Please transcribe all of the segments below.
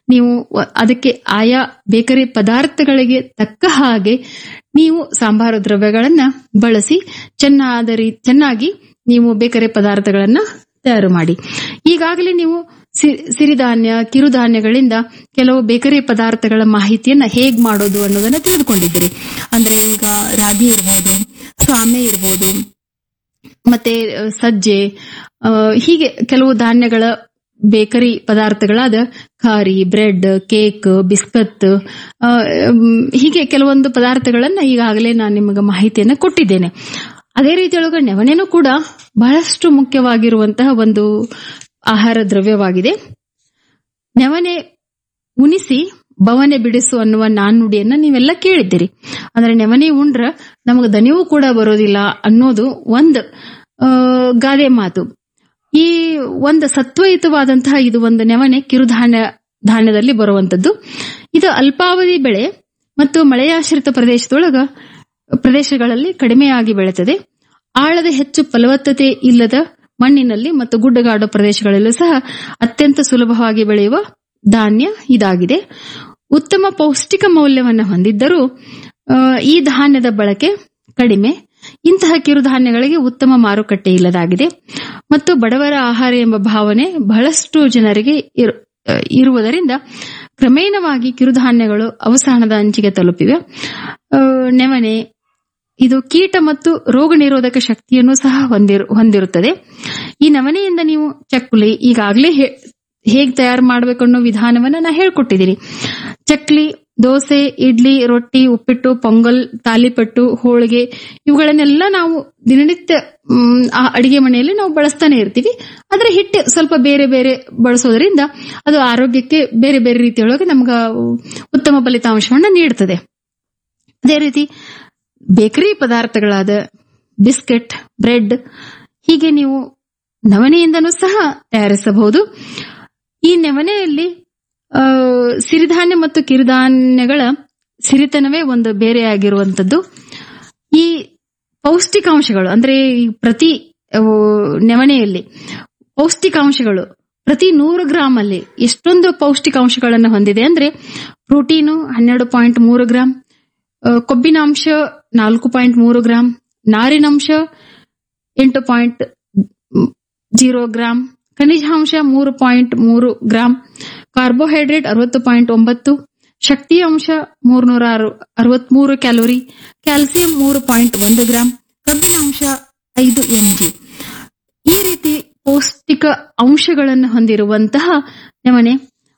ನೀವು ವ- ಅದಕ್ಕೆ ಆಯಾ ಬೇಕರಿ ಪದಾರ್ಥಗಳಿಗೆ ತಕ್ಕ ಹಾಗೆ ನೀವು ಸಾಂಬಾರು ದ್ರವ್ಯಗಳನ್ನ ಬಳಸಿ ಚೆನ್ನಾದ ರೀ ಚೆನ್ನಾಗಿ ನೀವು ಬೇಕರಿ ಪದಾರ್ಥಗಳನ್ನ ತಯಾರು ಮಾಡಿ ಈಗಾಗಲೇ ನೀವು ಸಿ- ಸಿರಿಧಾನ್ಯ ಕಿರುಧಾನ್ಯಗಳಿಂದ ಕೆಲವು ಬೇಕರಿ ಪದಾರ್ಥಗಳ ಮಾಹಿತಿಯನ್ನ ಹೇಗ್ ಮಾಡೋದು ಅನ್ನೋದನ್ನ ತಿಳಿದುಕೊಂಡಿದ್ದೀರಿ ಅಂದ್ರೆ ಈಗ ರಾಗಿ ಇರ್ಬೋದು ಸ್ವಾಮೆ ಇರ್ಬೋದು ಮತ್ತೆ ಅ, ಸಜ್ಜೆ ಆ, ಹೀಗೆ ಕೆಲವು ಧಾನ್ಯಗಳ ಬೇಕರಿ ಪದಾರ್ಥಗಳಾದ ಖಾರಿ ಬ್ರೆಡ್ ಕೇಕ್ ಬಿಸ್ಕತ್ ಆ, ಮ್, ಹೀಗೆ ಕೆಲವೊಂದು ಪದಾರ್ಥಗಳನ್ನ ಈಗಾಗಲೇ ನಾನು ನಿಮಗೆ ಮಾಹಿತಿಯನ್ನ ಕೊಟ್ಟಿದ್ದೇನೆ ಅದೇ ರೀತಿಯೊಳಗ ನೆವಣೆನೂ ಕೂಡ ಬಹಳಷ್ಟು ಮುಖ್ಯವಾಗಿರುವಂತಹ ಒಂದು ಆಹಾರ ದ್ರವ್ಯವಾಗಿದೆ ನೆವನೆ ಉಣಿಸಿ ಬವನೆ ಬಿಡಿಸು ಅನ್ನುವ ನಾಣ್ಣುಡಿಯನ್ನ ನೀವೆಲ್ಲ ಕೇಳಿದ್ದೀರಿ ಅಂದ್ರೆ ನೆವನೆ ಉಂಡ್ರ ನಮಗೆ ದನಿವೂ ಕೂಡ ಬರೋದಿಲ್ಲ ಅನ್ನೋದು ಒಂದು ಆ, ಗಾದೆ ಮಾತು ಈ ಒಂದು ಸತ್ವಯುತವಾದಂತಹ ಇದು ಒಂದು ನೆವನೆ ಕಿರುಧಾನ್ಯ ಧಾನ್ಯದಲ್ಲಿ ಬರುವಂತದ್ದು ಇದು ಅಲ್ಪಾವಧಿ ಬೆಳೆ ಮತ್ತು ಮಳೆಯಾಶ್ರಿತ ಪ್ರದೇಶದೊಳಗ ಪ್ರದೇಶಗಳಲ್ಲಿ ಕಡಿಮೆಯಾಗಿ ಬೆಳೆಯುತ್ತದೆ ಆಳದ ಹೆಚ್ಚು ಫಲವತ್ತತೆ ಇಲ್ಲದ ಮಣ್ಣಿನಲ್ಲಿ ಮತ್ತು ಗುಡ್ಡಗಾಡು ಪ್ರದೇಶಗಳಲ್ಲೂ ಸಹ ಅತ್ಯಂತ ಸುಲಭವಾಗಿ ಬೆಳೆಯುವ ಧಾನ್ಯ ಇದಾಗಿದೆ ಉತ್ತಮ ಪೌಷ್ಟಿಕ ಮೌಲ್ಯವನ್ನು ಹೊಂದಿದ್ದರೂ ಆ, ಈ ಧಾನ್ಯದ ಬಳಕೆ ಕಡಿಮೆ ಇಂತಹ ಕಿರುಧಾನ್ಯಗಳಿಗೆ ಉತ್ತಮ ಮಾರುಕಟ್ಟೆ ಇಲ್ಲದಾಗಿದೆ ಮತ್ತು ಬಡವರ ಆಹಾರ ಎಂಬ ಭಾವನೆ ಬಹಳಷ್ಟು ಜನರಿಗೆ ಇರು- ಆ, ಇರುವುದರಿಂದ ಕ್ರಮೇಣವಾಗಿ ಕಿರುಧಾನ್ಯಗಳು ಅವಸಾನದ ಅಂಚಿಗೆ ತಲುಪಿವೆ ಆ, ನೆವನೆ ಇದು ಕೀಟ ಮತ್ತು ರೋಗ ನಿರೋಧಕ ಶಕ್ತಿಯನ್ನು ಸಹ ಹೊಂದಿರು ಹೊಂದಿರುತ್ತದೆ ಈ ನವನೆಯಿಂದ ನೀವು ಚಕ್ಕುಲಿ ಈಗಾಗಲೇ ಹೇಗೆ ತಯಾರು ಮಾಡಬೇಕು ಅನ್ನೋ ವಿಧಾನವನ್ನ ನಾ ಹೇಳ್ಕೊಟ್ಟಿದ್ದೀನಿ ಚಕ್ಲಿ ದೋಸೆ ಇಡ್ಲಿ ರೊಟ್ಟಿ ಉಪ್ಪಿಟ್ಟು ಪೊಂಗಲ್ ತಾಲಿಪಟ್ಟು ಹೋಳಿಗೆ ಇವುಗಳನ್ನೆಲ್ಲ ನಾವು ದಿನನಿತ್ಯ ಮ್, ಆ ಅಡಿಗೆ ಮನೆಯಲ್ಲಿ ನಾವು ಬಳಸ್ತಾನೆ ಇರ್ತೀವಿ ಆದ್ರೆ ಹಿಟ್ಟು ಸ್ವಲ್ಪ ಬೇರೆ ಬೇರೆ ಬಳಸೋದ್ರಿಂದ ಅದು ಆರೋಗ್ಯಕ್ಕೆ ಬೇರೆ ಬೇರೆ ರೀತಿಯೊಳಗೆ ನಮ್ಗ ಉತ್ತಮ ಫಲಿತಾಂಶವನ್ನ ನೀಡುತ್ತದೆ ಅದೇ ರೀತಿ ಬೇಕರಿ ಪದಾರ್ಥಗಳಾದ ಬಿಸ್ಕೆಟ್ ಬ್ರೆಡ್ ಹೀಗೆ ನೀವು ನವನೆಯಿಂದನೂ ಸಹ ತಯಾರಿಸಬಹುದು ಈ ನವನೆಯಲ್ಲಿ ಆ, ಸಿರಿಧಾನ್ಯ ಮತ್ತು ಕಿರುಧಾನ್ಯಗಳ ಸಿರಿತನವೇ ಒಂದು ಬೇರೆಯಾಗಿರುವಂತದ್ದು ಈ ಪೌಷ್ಟಿಕಾಂಶಗಳು ಅಂದ್ರೆ ಈ ಪ್ರತಿ ಆ, ನೆವಣೆಯಲ್ಲಿ ಪೌಷ್ಟಿಕಾಂಶಗಳು ಪ್ರತಿ ನೂರು ಗ್ರಾಮ್ ಅಲ್ಲಿ ಎಷ್ಟೊಂದು ಪೌಷ್ಟಿಕಾಂಶಗಳನ್ನು ಹೊಂದಿದೆ ಅಂದ್ರೆ ಪ್ರೋಟೀನು ಹನ್ನೆರಡು ಪಾಯಿಂಟ್ ಮೂರು ಗ್ರಾಂ ಆ, ಕೊಬ್ಬಿನಾಂಶ ನಾಲ್ಕು ಪಾಯಿಂಟ್ ಮೂರು ಗ್ರಾಂ ನಾರಿನಂಶ ಎಂಟು ಪಾಯಿಂಟ್ ಜೀರೋ ಗ್ರಾಂ ಖನಿಜಾಂಶ ಮೂರು ಪಾಯಿಂಟ್ ಮೂರು ಗ್ರಾಂ ಕಾರ್ಬೋಹೈಡ್ರೇಟ್ ಅರವತ್ತು ಪಾಯಿಂಟ್ ಒಂಬತ್ತು ಶಕ್ತಿ ಅಂಶ ಮೂರ್ನೂರ ಅರವತ್ಮೂರು ಕ್ಯಾಲೋರಿ ಕ್ಯಾಲ್ಸಿಯಂ ಮೂರು ಪಾಯಿಂಟ್ ಒಂದು ಗ್ರಾಂ ಕಬ್ಬಿನಾಂಶ ಐದು ಎಂಜಿ ಈ ರೀತಿ ಪೌಷ್ಟಿಕ ಅಂಶಗಳನ್ನು ಹೊಂದಿರುವಂತಹ ನವಣೆ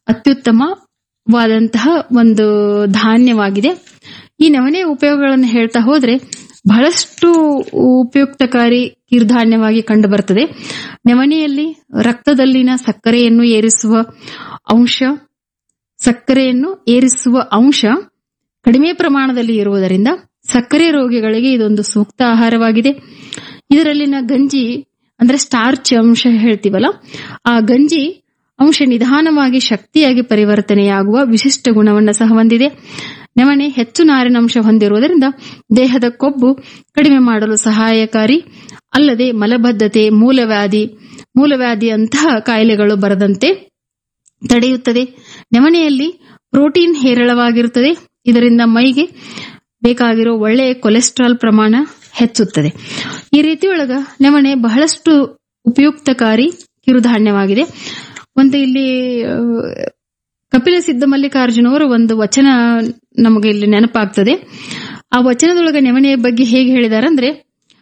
ಅತ್ಯುತ್ತಮವಾದಂತಹ ಒಂದು ಧಾನ್ಯವಾಗಿದೆ ಈ ನವಣೆ ಉಪಯೋಗಗಳನ್ನು ಹೇಳ್ತಾ ಹೋದ್ರೆ ಬಹಳಷ್ಟು ಉಪಯುಕ್ತಕಾರಿ ಕಿರುಧಾನ್ಯವಾಗಿ ಕಂಡು ಬರ್ತದೆ ನವಣೆಯಲ್ಲಿ ರಕ್ತದಲ್ಲಿನ ಸಕ್ಕರೆಯನ್ನು ಏರಿಸುವ ಅಂಶ ಸಕ್ಕರೆಯನ್ನು ಏರಿಸುವ ಅಂಶ ಕಡಿಮೆ ಪ್ರಮಾಣದಲ್ಲಿ ಇರುವುದರಿಂದ ಸಕ್ಕರೆ ರೋಗಿಗಳಿಗೆ ಇದೊಂದು ಸೂಕ್ತ ಆಹಾರವಾಗಿದೆ ಇದರಲ್ಲಿನ ಗಂಜಿ ಅಂದ್ರೆ ಸ್ಟಾರ್ಚ್ ಅಂಶ ಹೇಳ್ತೀವಲ್ಲ ಆ ಗಂಜಿ ಅಂಶ ನಿಧಾನವಾಗಿ ಶಕ್ತಿಯಾಗಿ ಪರಿವರ್ತನೆಯಾಗುವ ವಿಶಿಷ್ಟ ಗುಣವನ್ನು ಸಹ ಹೊಂದಿದೆ ನವಣೆ ಹೆಚ್ಚು ನಾರಿನಂಶ ಹೊಂದಿರುವುದರಿಂದ ದೇಹದ ಕೊಬ್ಬು ಕಡಿಮೆ ಮಾಡಲು ಸಹಾಯಕಾರಿ ಅಲ್ಲದೆ ಮಲಬದ್ಧತೆ ಮೂಲವ್ಯಾಧಿ ಮೂಲವ್ಯಾಧಿಯಂತಹ ಕಾಯಿಲೆಗಳು ಬರದಂತೆ ತಡೆಯುತ್ತದೆ ನವಣೆಯಲ್ಲಿ ಪ್ರೋಟೀನ್ ಹೇರಳವಾಗಿರುತ್ತದೆ ಇದರಿಂದ ಮೈಗೆ ಬೇಕಾಗಿರೋ ಒಳ್ಳೆಯ ಕೊಲೆಸ್ಟ್ರಾಲ್ ಪ್ರಮಾಣ ಹೆಚ್ಚುತ್ತದೆ ಈ ರೀತಿಯೊಳಗ ನವಣೆ ಬಹಳಷ್ಟು ಉಪಯುಕ್ತಕಾರಿ ಕಿರುಧಾನ್ಯವಾಗಿದೆ ಒಂದು ಇಲ್ಲಿ ಆ, ಕಪಿಲ ಸಿದ್ಧ ಮಲ್ಲಿಕಾರ್ಜುನವರು ಒಂದು ವಚನ ನಮಗೆ ಇಲ್ಲಿ ನೆನಪಾಗ್ತದೆ ಆ ವಚನದೊಳಗೆ ನೆವಣೆಯ ಬಗ್ಗೆ ಹೇಗೆ ಹೇಳಿದಾರಂದ್ರೆ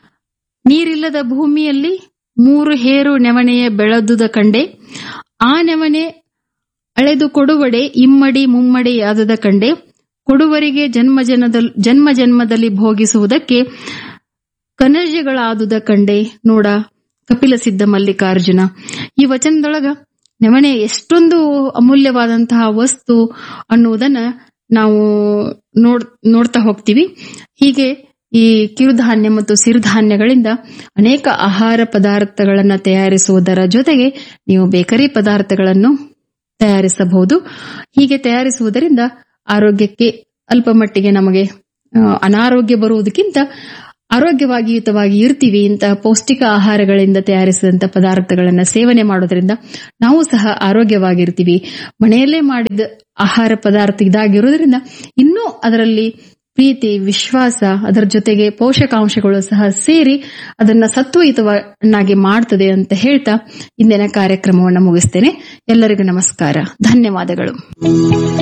ನೀರಿಲ್ಲದ ಭೂಮಿಯಲ್ಲಿ ಮೂರು ಹೇರು ನೆವಣೆಯ ಬೆಳೆದುದ ಕಂಡೆ ಆ ನೆವಣೆ ಅಳೆದು ಕೊಡುವಡೆ ಇಮ್ಮಡಿ ಮುಮ್ಮಡಿ ಆದದ ಕಂಡೆ ಕೊಡುವರಿಗೆ ಜನ್ಮ ಜನ್ಮದಲ್ಲಿ ಜನ್ಮ ಜನ್ಮದಲ್ಲಿ ಭೋಗಿಸುವುದಕ್ಕೆ ಕನರ್ಜಗಳಾದುದ ಕಂಡೆ ನೋಡ ಕಪಿಲ ಸಿದ್ಧ ಮಲ್ಲಿಕಾರ್ಜುನ ಈ ವಚನದೊಳಗ ನವಣೆ ಎಷ್ಟೊಂದು ಅಮೂಲ್ಯವಾದಂತಹ ವಸ್ತು ಅನ್ನುವುದನ್ನ ನಾವು ನೋಡ್ ನೋಡ್ತಾ ಹೋಗ್ತೀವಿ ಹೀಗೆ ಈ ಕಿರುಧಾನ್ಯ ಮತ್ತು ಸಿರುಧಾನ್ಯಗಳಿಂದ ಅನೇಕ ಆಹಾರ ಪದಾರ್ಥಗಳನ್ನ ತಯಾರಿಸುವುದರ ಜೊತೆಗೆ ನೀವು ಬೇಕರಿ ಪದಾರ್ಥಗಳನ್ನು ತಯಾರಿಸಬಹುದು ಹೀಗೆ ತಯಾರಿಸುವುದರಿಂದ ಆರೋಗ್ಯಕ್ಕೆ ಅಲ್ಪ ಮಟ್ಟಿಗೆ ನಮಗೆ ಆ, ಅನಾರೋಗ್ಯ ಬರುವುದಕ್ಕಿಂತ ಆರೋಗ್ಯವಾಗಿಯುತವಾಗಿ ಇರ್ತೀವಿ ಇಂತಹ ಪೌಷ್ಟಿಕ ಆಹಾರಗಳಿಂದ ತಯಾರಿಸಿದಂತ ಪದಾರ್ಥಗಳನ್ನ ಸೇವನೆ ಮಾಡೋದ್ರಿಂದ ನಾವು ಸಹ ಆರೋಗ್ಯವಾಗಿರ್ತೀವಿ ಮನೆಯಲ್ಲೇ ಮಾಡಿದ ಆಹಾರ ಪದಾರ್ಥ ಇದಾಗಿರೋದ್ರಿಂದ ಇನ್ನೂ ಅದರಲ್ಲಿ ಪ್ರೀತಿ ವಿಶ್ವಾಸ ಅದರ ಜೊತೆಗೆ ಪೋಷಕಾಂಶಗಳು ಸಹ ಸೇರಿ ಅದನ್ನ ಸತ್ವಯುತವನ್ನಾಗಿ ಮಾಡ್ತದೆ ಅಂತ ಹೇಳ್ತಾ ಇಂದಿನ ಕಾರ್ಯಕ್ರಮವನ್ನು ಮುಗಿಸ್ತೇನೆ ಎಲ್ಲರಿಗೂ ನಮಸ್ಕಾರ ಧನ್ಯವಾದಗಳು